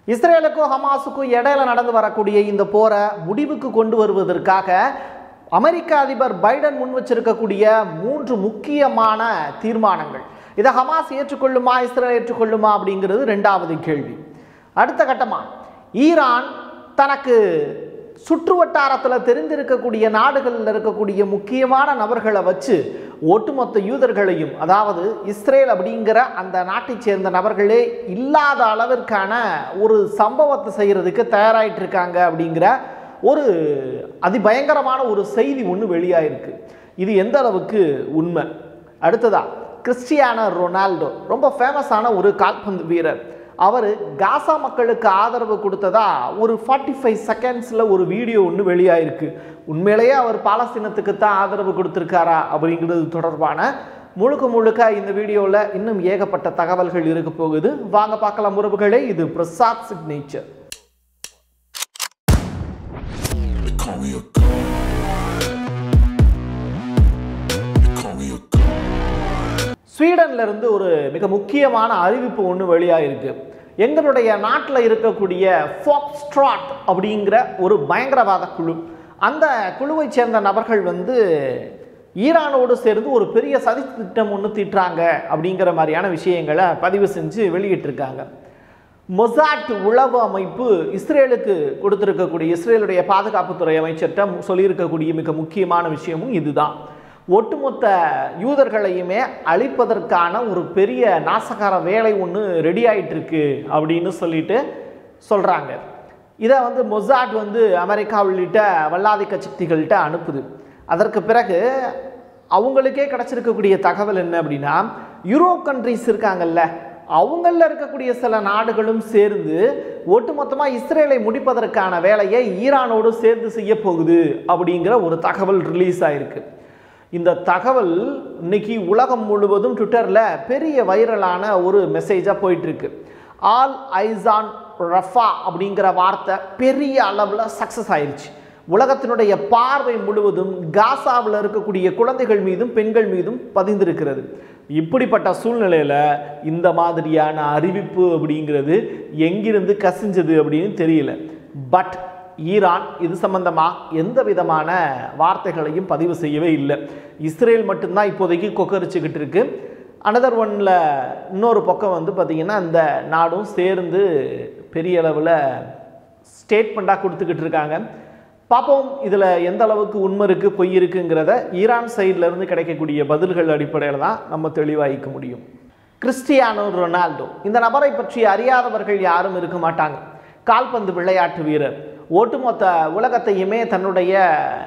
இஸ்ரேலுக்கும் ஹமாஸுக்கும் இடையில நடந்து வரக்கூடிய இந்த போரை முடிவுக்கு கொண்டு வருவதற்காக அமெரிக்க அதிபர் பைடன் முன் வச்சிருக்கக்கூடிய மூன்று முக்கியமான தீர்மானங்கள் இதை ஹமாஸ் ஏற்றுக்கொள்ளுமா இஸ்ரேல் ஏற்றுக்கொள்ளுமா அப்படிங்கிறது ரெண்டாவது கேள்வி அடுத்த கட்டமா ஈரான் தனக்கு சுற்று வட்டாரத்தில் தெரிந்திருக்கக்கூடிய நாடுகளில் இருக்கக்கூடிய முக்கியமான நபர்களை வச்சு ஒட்டுமொத்த யூதர்களையும் அதாவது இஸ்ரேல் அப்படிங்கிற அந்த நாட்டைச் சேர்ந்த நபர்களே இல்லாத அளவிற்கான ஒரு சம்பவத்தை செய்கிறதுக்கு தயாராகிட்டு இருக்காங்க அப்படிங்கிற ஒரு அதிபயங்கரமான ஒரு செய்தி ஒன்று வெளியாயிருக்கு இது எந்த அளவுக்கு உண்மை அடுத்ததா கிறிஸ்டியானோ ரொனால்டோ ரொம்ப ஃபேமஸான ஒரு கால்பந்து வீரர் அவர் காசா மக்களுக்கு ஆதரவு கொடுத்ததா ஒரு ஃபார்ட்டி ஃபைவ் செகண்ட்ஸில் ஒரு வீடியோ ஒன்று வெளியாயிருக்கு உண்மையிலேயே அவர் பாலஸ்தீனத்துக்கு தான் ஆதரவு கொடுத்துருக்காரா அப்படிங்கிறது தொடர்பான முழுக்க முழுக்க இந்த வீடியோவில் இன்னும் ஏகப்பட்ட தகவல்கள் இருக்க போகுது வாங்க பார்க்கலாம் உறவுகளே இது Prasad signature They call me a god. They call me a god. ஸ்வீடன்ல இருந்து ஒரு மிக முக்கியமான அறிவிப்பு ஒன்று வெளியாயிருக்கு எங்களுடைய நாட்டில் இருக்கக்கூடிய ஃபாக்ஸ்ட்ராட் அப்படிங்கிற ஒரு பயங்கரவாத குழு அந்த குழுவை சேர்ந்த நபர்கள் வந்து ஈரானோடு சேர்ந்து ஒரு பெரிய சதி திட்டம் ஒன்று தீட்டுறாங்க அப்படிங்கிற மாதிரியான விஷயங்களை பதிவு செஞ்சு வெளியிட்டிருக்காங்க மொசாட் உளவு அமைப்பு இஸ்ரேலுக்கு கொடுத்திருக்கக்கூடிய இஸ்ரேலுடைய பாதுகாப்புத்துறை அமைச்சர்கிட்ட சொல்லியிருக்கக்கூடிய மிக முக்கியமான விஷயமும் இதுதான் ஒட்டுமொத்த யூதர்களையுமே அழிப்பதற்கான ஒரு பெரிய நாசகார வேலை ஒன்று ரெடி ஆயிட்டு இருக்கு அப்படின்னு சொல்லிட்டு சொல்கிறாங்க இதை வந்து மொசாட் வந்து அமெரிக்கா உள்ளிட்ட வல்லாதிக்க சக்திகள்கிட்ட அனுப்புது அதற்கு பிறகு அவங்களுக்கே கிடச்சிருக்கக்கூடிய தகவல் என்ன அப்படின்னா யூரோப் கண்ட்ரிஸ் இருக்காங்கல்ல அவங்களில் இருக்கக்கூடிய சில நாடுகளும் சேர்ந்து ஒட்டுமொத்தமாக இஸ்ரேலை முடிப்பதற்கான வேலையை ஈரானோடு சேர்ந்து செய்ய போகுது அப்படிங்கிற ஒரு தகவல் ரிலீஸ் ஆயிருக்கு இந்த தகவல் இன்னைக்கு உலகம் முழுவதும் ட்விட்டரில் பெரிய வைரலான ஒரு மெசேஜாக போயிட்டுருக்கு ஆல் ஐசான் ரஃபா அப்படிங்கிற வார்த்தை பெரிய அளவில் சக்ஸஸ் ஆயிடுச்சு உலகத்தினுடைய பார்வை முழுவதும் காசாவில் இருக்கக்கூடிய குழந்தைகள் மீதும் பெண்கள் மீதும் பதிந்திருக்கிறது இப்படிப்பட்ட சூழ்நிலையில் இந்த மாதிரியான அறிவிப்பு அப்படிங்கிறது எங்கிருந்து கசிஞ்சது அப்படின்னு தெரியல பட் ஈரான் இது சம்பந்தமாக எந்த விதமான வார்த்தைகளையும் பதிவு செய்யவே இல்லை இஸ்ரேல் மட்டும்தான் இப்போதைக்கு கொக்கரிச்சுக்கிட்டு இருக்கு அனதர் ஒன்ல இன்னொரு பக்கம் வந்து பார்த்திங்கன்னா இந்த நாடும் சேர்ந்து பெரிய அளவில் ஸ்டேட்மெண்ட்டாக கொடுத்துக்கிட்டு இருக்காங்க பார்ப்போம் இதில் எந்த அளவுக்கு உண்மை இருக்குது பொய் இருக்குங்கிறத ஈரான் சைடுல இருந்து கிடைக்கக்கூடிய பதில்கள் அடிப்படையில் தான் நம்ம தெளிவாகிக்க முடியும் கிறிஸ்டியானோ ரொனால்டோ இந்த நபரை பற்றி அறியாதவர்கள் யாரும் இருக்க மாட்டாங்க கால்பந்து விளையாட்டு வீரர் ஒட்டுமொத்த உலகத்தையுமே தன்னுடைய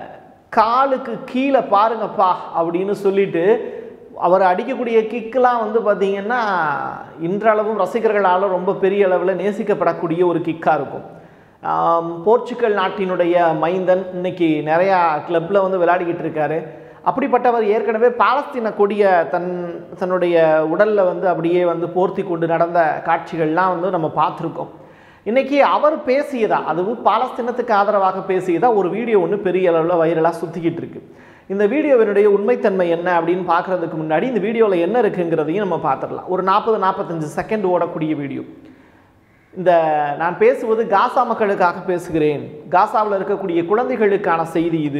காலுக்கு கீழே பாருங்கப்பா அப்படின்னு சொல்லிட்டு அவர் அடிக்கக்கூடிய கிக்கெலாம் வந்து பார்த்தீங்கன்னா இன்றளவும் ரசிகர்களால் ரொம்ப பெரிய அளவில் நேசிக்கப்படக்கூடிய ஒரு கிக்காக இருக்கும் ஆம், போர்ச்சுகல் நாட்டினுடைய மைந்தன் இன்னைக்கு நிறையா கிளப்பில் வந்து விளையாடிக்கிட்டு இருக்காரு அப்படிப்பட்டவர் ஏற்கனவே பாலஸ்தீன கொடிய தன் தன்னுடைய உடலில் வந்து அப்படியே வந்து போர்த்தி கொண்டு நடந்த காட்சிகள்லாம் வந்து நம்ம பார்த்துருக்கோம் இன்னைக்கு அவர் பேசியதா அதுவும் பாலஸ்தீனத்துக்கு ஆதரவாக பேசியதா ஒரு வீடியோ ஒன்று பெரிய அளவில் வைரலாக சுற்றிக்கிட்டு இருக்கு இந்த வீடியோவினுடைய உண்மைத்தன்மை என்ன அப்படின்னு பார்க்கறதுக்கு முன்னாடி இந்த வீடியோவில் என்ன இருக்குங்கிறதையும் நம்ம பார்த்துடலாம் ஒரு நாற்பது நாற்பத்தஞ்சு செகண்ட் ஓடக்கூடிய வீடியோ இந்த நான் பேசுவது காசா மக்களுக்காக பேசுகிறேன் காசாவில் இருக்கக்கூடிய குழந்தைகளுக்கான செய்தி இது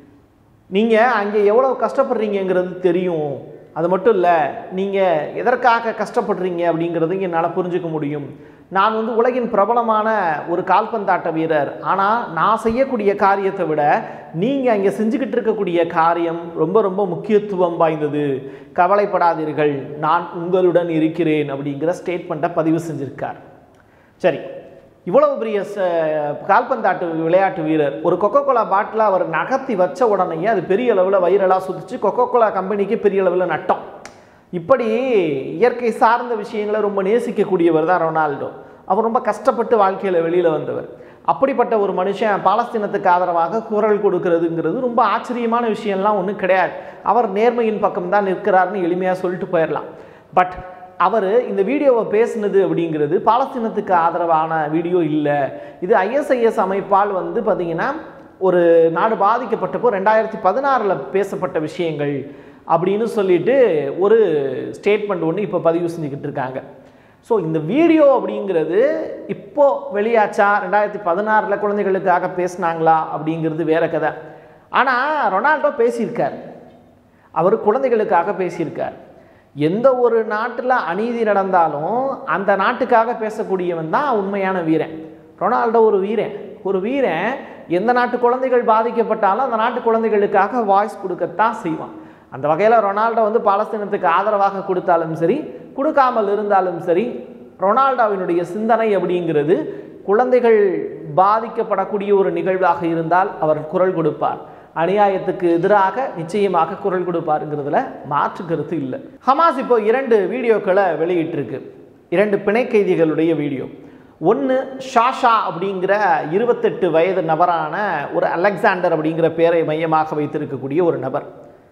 நீங்கள் அங்கே எவ்வளோ கஷ்டப்படுறீங்கங்கிறது தெரியும் அது மட்டும் இல்லை நீங்கள் எதற்காக கஷ்டப்படுறீங்க அப்படிங்கிறது என்னால் புரிஞ்சுக்க முடியும் நான் வந்து உலகின் பிரபலமான ஒரு கால்பந்தாட்ட வீரர் ஆனால் நான் செய்யக்கூடிய காரியத்தை விட நீங்கள் அங்கே செஞ்சுக்கிட்டு இருக்கக்கூடிய காரியம் ரொம்ப ரொம்ப முக்கியத்துவம் வாய்ந்தது கவலைப்படாதீர்கள் நான் உங்களுடன் இருக்கிறேன் அப்படிங்கிற ஸ்டேட்மெண்ட்டை பதிவு செஞ்சிருக்கார் சரி இவ்வளவு பெரிய ச- கால்பந்தாட்டு விளையாட்டு வீரர் ஒரு கொக்கோ கோலா பாட்டில் அவர் நகர்த்தி வச்ச உடனேயே அது பெரிய அளவில் வைரலாக சுற்றிச்சு கொக்கோ கோலா கம்பெனிக்கு பெரிய அளவில் நட்டம் இப்படி இயற்கை சார்ந்த விஷயங்களை ரொம்ப நேசிக்கக்கூடியவர் தான் ரொனால்டோ அவர் ரொம்ப கஷ்டப்பட்டு வாழ்க்கையில் வெளியில் வந்தவர் அப்படிப்பட்ட ஒரு மனுஷன் பாலஸ்தீனத்துக்கு ஆதரவாக குரல் கொடுக்கறதுங்கிறது ரொம்ப ஆச்சரியமான விஷயம்லாம் ஒன்றும் கிடையாது அவர் நேர்மையின் பக்கம் தான் நிற்கிறாருன்னு எளிமையாக சொல்லிட்டு போயிடலாம் பட் அவர் இந்த வீடியோவை பேசுனது அப்படிங்கிறது பாலஸ்தீனத்துக்கு ஆதரவான வீடியோ இல்லை இது ஐஎஸ்ஐஎஸ் அமைப்பால் வந்து பார்த்திங்கன்னா ஒரு நாடு பாதிக்கப்பட்டப்போ ரெண்டாயிரத்தி பதினாறில் பேசப்பட்ட விஷயங்கள் அப்படின்னு சொல்லிட்டு ஒரு ஸ்டேட்மெண்ட் ஒன்று இப்போ பதிவு செஞ்சுக்கிட்டு இருக்காங்க ஸோ இந்த வீடியோ அப்படிங்கிறது இப்போ வெளியாச்சா ரெண்டாயிரத்தி பதினாறில் குழந்தைகளுக்காக பேசுனாங்களா அப்படிங்கிறது வேற கதை ஆனால் ரொனால்டோ பேசியிருக்கார் அவர் குழந்தைகளுக்காக பேசியிருக்கார் எந்த ஒரு நாட்டில் அநீதி நடந்தாலும் அந்த நாட்டுக்காக பேசக்கூடியவன் தான் உண்மையான வீரன் ரொனால்டோ ஒரு வீரன் ஒரு வீரன் எந்த நாட்டு குழந்தைகள் பாதிக்கப்பட்டாலும் அந்த நாட்டு குழந்தைகளுக்காக வாய்ஸ் கொடுக்கத்தான் செய்வான் அந்த வகையில் ரொனால்டோ வந்து பாலஸ்தீனத்துக்கு ஆதரவாக கொடுத்தாலும் சரி கொடுக்காமல் இருந்தாலும் சரி ரொனால்டோவினுடைய சிந்தனை அப்படிங்கிறது குழந்தைகள் பாதிக்கப்படக்கூடிய ஒரு நிகழ்வாக இருந்தால் அவர் குரல் கொடுப்பார் அநியாயத்துக்கு எதிராக நிச்சயமாக குரல் கொடுப்பாருங்கிறதுல மாற்று கருத்து இல்லை ஹமாஸ் இப்போ இரண்டு வீடியோக்களை வெளியிட்டிருக்கு இரண்டு பிணை கைதிகளுடைய வீடியோ ஒன்று ஷாஷா அப்படிங்கிற இருபத்தெட்டு வயது நபரான ஒரு அலெக்சாண்டர் அப்படிங்கிற பேரை மையமாக வைத்திருக்கக்கூடிய ஒரு நபர்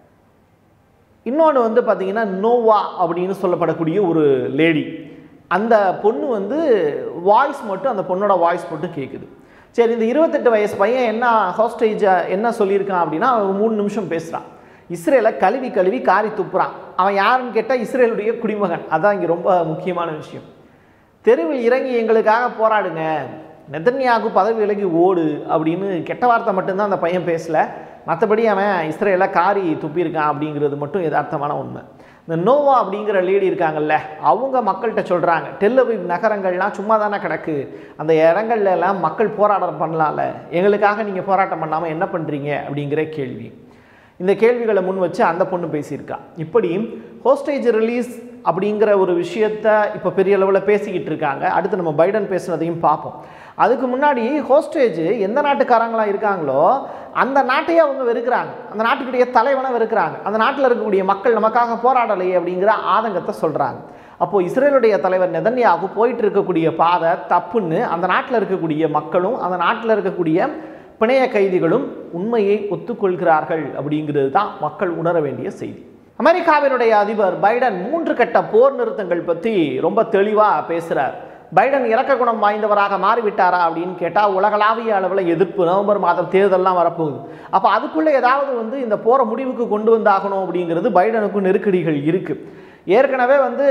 இன்னொன்று வந்து பார்த்தீங்கன்னா நோவா அப்படின்னு சொல்லப்படக்கூடிய ஒரு லேடி அந்த பொண்ணு வந்து வாய்ஸ் மட்டும் அந்த பொண்ணோட வாய்ஸ் மட்டும் கேட்குது சரி இந்த இருபத்தெட்டு வயசு பையன் என்ன ஹாஸ்டேஜை என்ன சொல்லியிருக்கான் அப்படின்னா அவன் மூணு நிமிஷம் பேசுகிறான் இஸ்ரேலை கழுவி கழுவி காரி துப்புறான் அவன் யாருன்னு கேட்டால் இஸ்ரேலுடைய குடிமகன் அதான் இங்கே ரொம்ப முக்கியமான விஷயம் தெருவில் இறங்கி எங்களுக்காக போராடுங்க நெதன்யாகு பதவி விலகி ஓடு அப்படின்னு கெட்ட வார்த்தை மட்டும்தான் அந்த பையன் பேசல மற்றபடி அவன் இஸ்ரேலை காரி துப்பியிருக்கான் அப்படிங்கிறது மட்டும் யதார்த்தமான உண்மை இந்த நோவா அப்படிங்கிற லேடி இருக்காங்கல்ல அவங்க மக்கள்கிட்ட சொல்கிறாங்க டெல்லவிவ் நகரங்கள்லாம் சும்மா தானே கிடக்கு அந்த இடங்கள்ல எல்லாம் மக்கள் போராட்டம் பண்ணலாம்ல எங்களுக்காக நீங்கள் போராட்டம் பண்ணாமல் என்ன பண்ணுறீங்க அப்படிங்கிற கேள்வி இந்த கேள்விகளை முன் வச்சு அந்த பொண்ணு பேசியிருக்கா இப்படி ஹோஸ்டேஜ் ரிலீஸ் அப்படிங்கிற ஒரு விஷயத்த இப்போ பெரிய அளவில் பேசிக்கிட்டு இருக்காங்க அடுத்து நம்ம பைடன் பேசுனதையும் பார்ப்போம் அதுக்கு முன்னாடி ஹோஸ்டேஜ் எந்த நாட்டுக்காரங்களாம் இருக்காங்களோ அந்த நாட்டையே அவங்க வெறுக்கிறாங்க அந்த நாட்டுக்குடைய தலைவனை வெறுக்கிறாங்க அந்த நாட்டில் இருக்கக்கூடிய மக்கள் நமக்காக போராடலையே அப்படிங்கிற ஆதங்கத்தை சொல்கிறாங்க அப்போது இஸ்ரேலுடைய தலைவர் நெதன்யாகு போயிட்டு இருக்கக்கூடிய பாதை தப்புன்னு அந்த நாட்டில் இருக்கக்கூடிய மக்களும் அந்த நாட்டில் இருக்கக்கூடிய பிணைய கைதிகளும் உண்மையை ஒத்துக்கொள்கிறார்கள் அப்படிங்கிறது தான் மக்கள் உணர வேண்டிய செய்தி அமெரிக்காவினுடைய அதிபர் பைடன் மூன்று கட்ட போர் நிறுத்தங்கள் பற்றி ரொம்ப தெளிவாக பேசுகிறார் பைடன் இறக்க குணம் வாய்ந்தவராக மாறிவிட்டாரா அப்படின்னு கேட்டால் உலகளாவிய அளவில் எதிர்ப்பு நவம்பர் மாதம் தேர்தல்லாம் வரப்போகுது அப்போ அதுக்குள்ளே ஏதாவது வந்து இந்த போரை முடிவுக்கு கொண்டு வந்தாகணும் அப்படிங்கிறது பைடனுக்கும் நெருக்கடிகள் இருக்குது ஏற்கனவே வந்து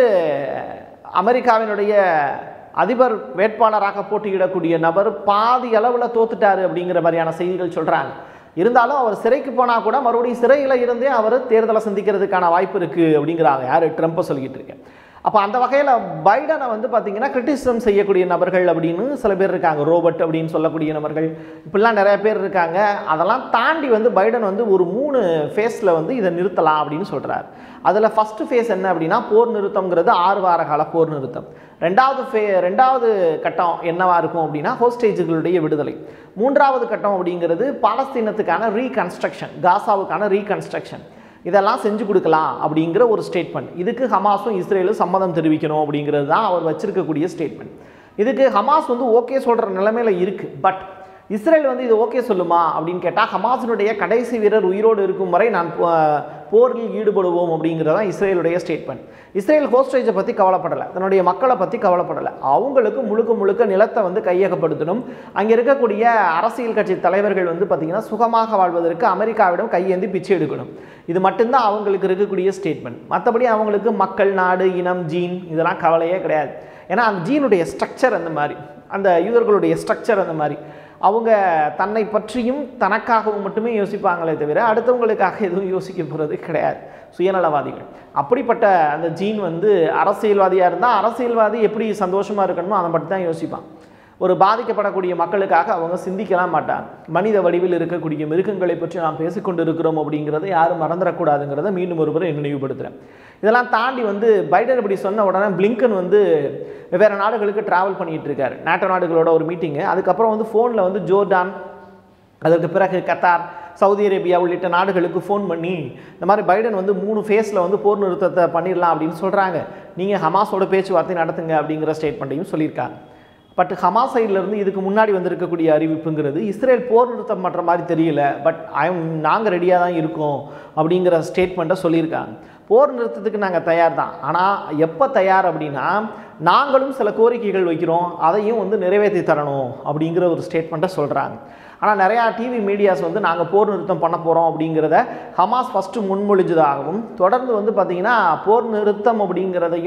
அமெரிக்காவினுடைய அதிபர் வேட்பாளராக போட்டியிடக்கூடிய நபர் பாதி அளவில் தோத்துட்டாரு அப்படிங்கிற மாதிரியான செய்திகள் சொல்கிறாங்க இருந்தாலும் அவர் சிறைக்கு போனால் கூட மறுபடியும் சிறையில் இருந்தே அவர் தேர்தலை சந்திக்கிறதுக்கான வாய்ப்பு இருக்குது அப்படிங்கிறாங்க யார் ட்ரம்ப்பை சொல்லிக்கிட்டு இருக்கேன் அப்போ அந்த வகையில் பைடனை வந்து பார்த்தீங்கன்னா கிரிட்டிசிசம் செய்யக்கூடிய நபர்கள் அப்படின்னு சில பேர் இருக்காங்க ரோபர்ட் அப்படின்னு சொல்லக்கூடிய நபர்கள் இப்படிலாம் நிறைய பேர் இருக்காங்க அதெல்லாம் தாண்டி வந்து பைடன் வந்து ஒரு மூணு ஃபேஸில் வந்து இதை நிறுத்தலாம் அப்படின்னு சொல்கிறார் அதில் ஃபஸ்ட்டு ஃபேஸ் என்ன அப்படின்னா போர் நிறுத்தம்ங்கிறது ஆறு வார கால போர் நிறுத்தம் ரெண்டாவது ஃபே ரெண்டாவது கட்டம் என்னவா இருக்கும் அப்படின்னா ஹோஸ்டேஜுகளுடைய விடுதலை மூன்றாவது கட்டம் அப்படிங்கிறது பாலஸ்தீனத்துக்கான ரீகன்ஸ்ட்ரக்ஷன் காசாவுக்கான ரீகன்ஸ்ட்ரக்ஷன் இதெல்லாம் செஞ்சு கொடுக்கலாம் அப்படிங்கிற ஒரு ஸ்டேட்மெண்ட் இதுக்கு ஹமாஸும் இஸ்ரேலும் சம்மதம் தெரிவிக்கணும் அப்படிங்கிறது தான் அவர் வச்சிருக்கக்கூடிய ஸ்டேட்மெண்ட் இதுக்கு ஹமாஸ் வந்து ஓகே சொல்கிற நிலைமையில இருக்குது பட் இஸ்ரேல் வந்து இது ஓகே சொல்லுமா அப்படின்னு கேட்டால் ஹமாஸினுடைய கடைசி வீரர் உயிரோடு இருக்கும் வரை நான் போ- போரில் ஈடுபடுவோம் அப்படிங்கிறது தான் இஸ்ரேலுடைய ஸ்டேட்மெண்ட் இஸ்ரேல் ஹோஸ்டேஜை பற்றி கவலைப்படலை தன்னுடைய மக்களை பற்றி கவலைப்படலை அவங்களுக்கு முழுக்க முழுக்க நிலத்தை வந்து கையகப்படுத்தணும் அங்கே இருக்கக்கூடிய அரசியல் கட்சி தலைவர்கள் வந்து பார்த்திங்கன்னா சுகமாக வாழ்வதற்கு அமெரிக்காவிடம் கையேந்தி பிச்சை எடுக்கணும் இது மட்டும்தான் அவங்களுக்கு இருக்கக்கூடிய ஸ்டேட்மெண்ட் மற்றபடி அவங்களுக்கு மக்கள் நாடு இனம் ஜீன் இதெல்லாம் கவலையே கிடையாது ஏன்னா அந்த ஜீனுடைய ஸ்ட்ரக்சர் அந்த மாதிரி அந்த யூதர்களுடைய ஸ்ட்ரக்சர் அந்த மாதிரி அவங்க தன்னை பற்றியும் தனக்காகவும் மட்டுமே யோசிப்பாங்களே தவிர அடுத்தவங்களுக்காக எதுவும் யோசிக்க போகிறது கிடையாது சுயநலவாதிகள் அப்படிப்பட்ட அந்த ஜீன் வந்து அரசியல்வாதியாக இருந்தால் அரசியல்வாதி எப்படி சந்தோஷமாக இருக்கணுமோ அதை மட்டும் தான் யோசிப்பான் ஒரு பாதிக்கப்படக்கூடிய மக்களுக்காக அவங்க சிந்திக்கலாம் மாட்டாங்க மனித வடிவில் இருக்கக்கூடிய மிருகங்களை பற்றி நாம் பேசிக்கொண்டு இருக்கிறோம் அப்படிங்கிறத யாரும் மறந்துடக்கூடாதுங்கிறத மீண்டும் ஒருமுறை நினைவுபடுத்துகிறேன் இதெல்லாம் தாண்டி வந்து பைடன் இப்படி சொன்ன உடனே பிளிங்கன் வந்து வெவ்வேறு நாடுகளுக்கு டிராவல் பண்ணிட்டு இருக்காரு நாட்டோ நாடுகளோட ஒரு மீட்டிங்கு அதுக்கப்புறம் வந்து ஃபோனில் வந்து ஜோர்டான் அதற்கு பிறகு கத்தார் சவுதி அரேபியா உள்ளிட்ட நாடுகளுக்கு ஃபோன் பண்ணி இந்த மாதிரி பைடன் வந்து மூணு ஃபேஸில் வந்து போர் நிறுத்தத்தை பண்ணிடலாம் அப்படின்னு சொல்கிறாங்க நீங்கள் ஹமாஸோட பேச்சுவார்த்தை நடத்துங்க அப்படிங்கிற ஸ்டேட்மெண்ட்டையும் சொல்லியிருக்காங்க பட் ஹமாஸ் side ல இருந்து இதுக்கு முன்னாடி வந்திருக்கக்கூடிய அறிவிப்புங்கிறது இஸ்ரேல் போர் நிறுத்தம் பண்ணுற மாதிரி தெரியல பட் ஐம் நாங்கள் ரெடியாக தான் இருக்கோம் அப்படிங்கிற ஸ்டேட்மெண்ட்டை சொல்லியிருக்காங்க போர் நிறுத்தத்துக்கு நாங்கள் தயார் தான் ஆனால் எப்போ தயார் அப்படின்னா நாங்களும் சில கோரிக்கைகள் வைக்கிறோம் அதையும் வந்து நிறைவேற்றி தரணும் அப்படிங்கிற ஒரு ஸ்டேட்மெண்ட்டை சொல்கிறாங்க ஆனால் நிறையா டிவி மீடியாஸ் வந்து நாங்கள் போர் நிறுத்தம் பண்ண போகிறோம் அப்படிங்கிறத ஹமாஸ் ஃபஸ்ட்டு முன்மொழிஞ்சதாகவும் தொடர்ந்து வந்து பார்த்திங்கன்னா போர் நிறுத்தம் அப்படிங்கிறதையும்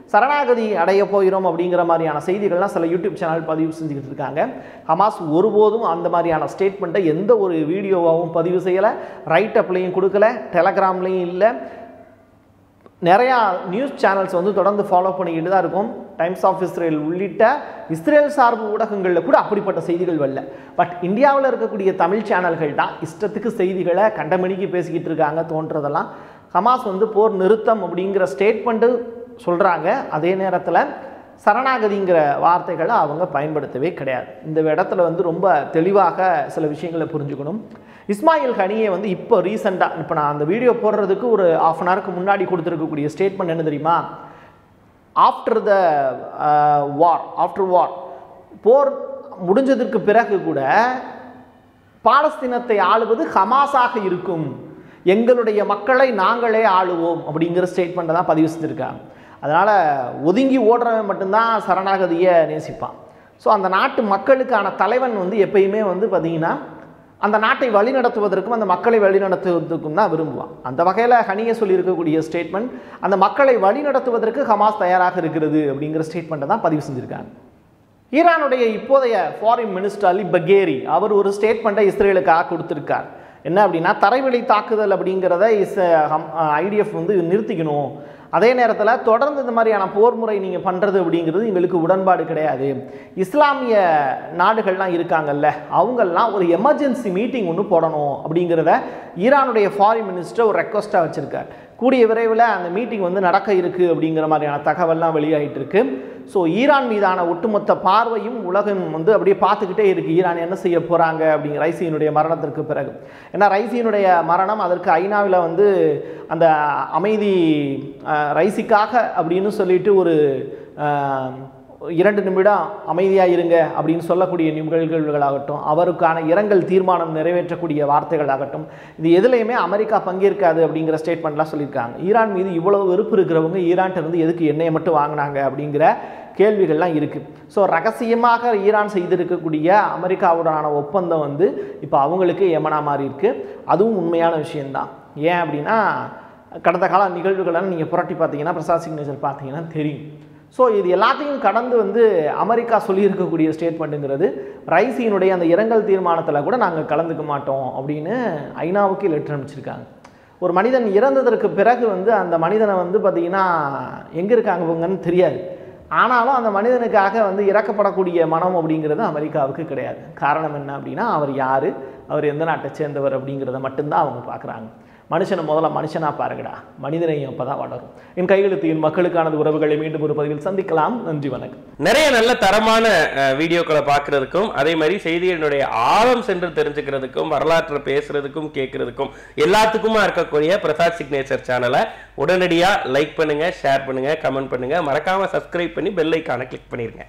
சரணாகதி அடைய போகிறோம் அப்படிங்கிற மாதிரியான செய்திகள்லாம் சில யூடியூப் சேனல் பதிவு செஞ்சுக்கிட்டு இருக்காங்க ஹமாஸ் ஒருபோதும் அந்த மாதிரியான ஸ்டேட்மெண்ட்டை எந்த ஒரு வீடியோவாகவும் பதிவு செய்யலை ரைட் அப்லையும் கொடுக்கல டெலகிராம்லேயும் இல்லை நிறையா நியூஸ் சேனல்ஸ் வந்து தொடர்ந்து ஃபாலோ பண்ணிக்கிட்டு தான் இருக்கும் டைம்ஸ் ஆஃப் இஸ்ரேல் உள்ளிட்ட இஸ்ரேல் சார்பு ஊடகங்களில் கூட அப்படிப்பட்ட செய்திகள் வரல பட் இந்தியாவில் இருக்கக்கூடிய தமிழ் சேனல்கள் தான் இஷ்டத்துக்கு செய்திகளை கண்டமணிக்கு பேசிக்கிட்டு இருக்காங்க தோன்றதெல்லாம் ஹமாஸ் வந்து போர் நிறுத்தம் அப்படிங்கிற ஸ்டேட்மெண்ட்டு சொல்கிறாங்க அதே நேரத்தில் சரணாகதிங்கிற வார்த்தைகளை அவங்க பயன்படுத்தவே கிடையாது இந்த இடத்துல வந்து ரொம்ப தெளிவாக சில விஷயங்களை புரிஞ்சுக்கணும் இஸ்மாயில் ஹனியை வந்து இப்போ ரீசெண்டாக இப்போ நான் அந்த வீடியோ போடுறதுக்கு ஒரு ஆஃப் அன் ஹவருக்கு முன்னாடி கொடுத்துருக்கக்கூடிய ஸ்டேட்மெண்ட் என்ன தெரியுமா ஆஃப்டர் த வார் ஆஃப்டர் வார் போர் முடிஞ்சதற்கு பிறகு கூட பாலஸ்தீனத்தை ஆளுவது ஹமாஸாக இருக்கும் எங்களுடைய மக்களை நாங்களே ஆளுவோம் அப்படிங்கிற ஸ்டேட்மெண்ட்டை தான் பதிவு செஞ்சுருக்காங்க அதனால் ஒதுங்கி ஓடுறவன் மட்டும்தான் சரணாகதியை நேசிப்பான் ஸோ அந்த நாட்டு மக்களுக்கான தலைவன் வந்து எப்பயுமே வந்து பார்த்திங்கன்னா அந்த நாட்டை வழிநடத்துவதற்கும் அந்த மக்களை வழிநடத்துவதற்கும் தான் விரும்புவான் அந்த வகையில் ஹனியை சொல்லியிருக்கக்கூடிய ஸ்டேட்மெண்ட் அந்த மக்களை வழிநடத்துவதற்கு ஹமாஸ் தயாராக இருக்கிறது அப்படிங்கிற ஸ்டேட்மெண்ட்டை தான் பதிவு செஞ்சுருக்காங்க ஈரானுடைய இப்போதைய ஃபாரின் மினிஸ்டர் அலி பகேரி அவர் ஒரு ஸ்டேட்மெண்ட்டை இஸ்ரேலுக்காக கொடுத்துருக்கார் என்ன அப்படின்னா தரைவழி தாக்குதல் அப்படிங்கிறத இஸ் ஐடிஎஃப் வந்து நிறுத்திக்கணும் அதே நேரத்தில் தொடர்ந்து இந்த மாதிரியான போர் முறை நீங்கள் பண்ணுறது அப்படிங்கிறது எங்களுக்கு உடன்பாடு கிடையாது இஸ்லாமிய நாடுகள்லாம் இருக்காங்கல்ல அவங்கெல்லாம் ஒரு எமர்ஜென்சி மீட்டிங் ஒன்று போடணும் அப்படிங்கிறத ஈரானுடைய ஃபாரின் மினிஸ்டர் ஒரு ரெக்வஸ்ட்டாக வச்சுருக்கார் கூடிய விரைவில் அந்த மீட்டிங் வந்து நடக்க இருக்குது அப்படிங்கிற மாதிரியான தகவல்லாம் வெளியாகிட்டு இருக்கு ஸோ ஈரான் மீதான ஒட்டுமொத்த பார்வையும் உலகம் வந்து அப்படியே பார்த்துக்கிட்டே இருக்குது ஈரான் என்ன செய்ய போகிறாங்க அப்படிங்கிற ரைசியினுடைய மரணத்திற்கு பிறகு ஏன்னா ரைசியினுடைய மரணம் அதற்கு ஐநாவில் வந்து அந்த அமைதி அஹ், ரைசிக்காக அப்படின்னு சொல்லிட்டு ஒரு அஹ், இரண்டு நிமிடம் அமைதியாக இருங்க அப்படின்னு சொல்லக்கூடிய நிகழ்வுகளாகட்டும் அவருக்கான இரங்கல் தீர்மானம் நிறைவேற்றக்கூடிய வார்த்தைகளாகட்டும் இது எதுலையுமே அமெரிக்கா பங்கேற்காது அப்படிங்கிற ஸ்டேட்மெண்ட்லாம் சொல்லியிருக்காங்க ஈரான் மீது இவ்வளவு வெறுப்பு இருக்கிறவங்க ஈரான்ட்ட இருந்து எதுக்கு எண்ணெயை மட்டும் வாங்கினாங்க அப்படிங்கிற கேள்விகள்லாம் இருக்குது ஸோ ரகசியமாக ஈரான் செய்திருக்கக்கூடிய அமெரிக்காவுடனான ஒப்பந்தம் வந்து இப்போ அவங்களுக்கு எமனா மாறி இருக்கு அதுவும் உண்மையான விஷயம்தான் ஏன் அப்படின்னா கடந்த கால நிகழ்வுகளெல்லாம் நீங்கள் புரட்டி பார்த்தீங்கன்னா பிரசாத் சிக்னேச்சர் பார்த்தீங்கன்னா தெரியும் ஸோ இது எல்லாத்தையும் கடந்து வந்து அமெரிக்கா சொல்லியிருக்கக்கூடிய ஸ்டேட்மெண்ட்டுங்கிறது ரைசியினுடைய அந்த இரங்கல் தீர்மானத்தில் கூட நாங்கள் கலந்துக்க மாட்டோம் அப்படின்னு ஐநாவுக்கு லெட்டர் அனுப்பிச்சிருக்காங்க ஒரு மனிதன் இறந்ததற்கு பிறகு வந்து அந்த மனிதனை வந்து பார்த்திங்கன்னா எங்கே இருக்காங்க இவங்கன்னு தெரியாது ஆனாலும் அந்த மனிதனுக்காக வந்து இறக்கப்படக்கூடிய மனம் அப்படிங்கிறது அமெரிக்காவுக்கு கிடையாது காரணம் என்ன அப்படின்னா அவர் யார் அவர் எந்த நாட்டை சேர்ந்தவர் அப்படிங்கிறத மட்டும்தான் அவங்க பார்க்குறாங்க மனுஷனை முதல்ல மனுஷனா பாருங்கடா மனிதனையும் அப்போ தான் வளரும் என் கையெழுத்து என் மக்களுக்கானது உறவுகளை மீண்டும் ஒரு பதிவில் சந்திக்கலாம் நன்றி வணக்கம் நிறைய நல்ல தரமான அஹ், வீடியோக்களை பார்க்கறதுக்கும் அதே மாதிரி செய்திகளினுடைய ஆழம் சென்று தெரிஞ்சுக்கிறதுக்கும் வரலாற்றை பேசுறதுக்கும் கேட்கறதுக்கும் எல்லாத்துக்குமா இருக்கக்கூடிய பிரசாத் சிக்னேச்சர் சேனலை உடனடியா லைக் பண்ணுங்க ஷேர் பண்ணுங்க கமெண்ட் பண்ணுங்க மறக்காம சப்ஸ்கிரைப் பண்ணி பெல் ஐக்கானை கிளிக் பண்ணிருங்க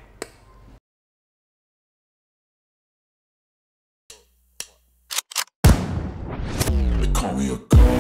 They call me a god.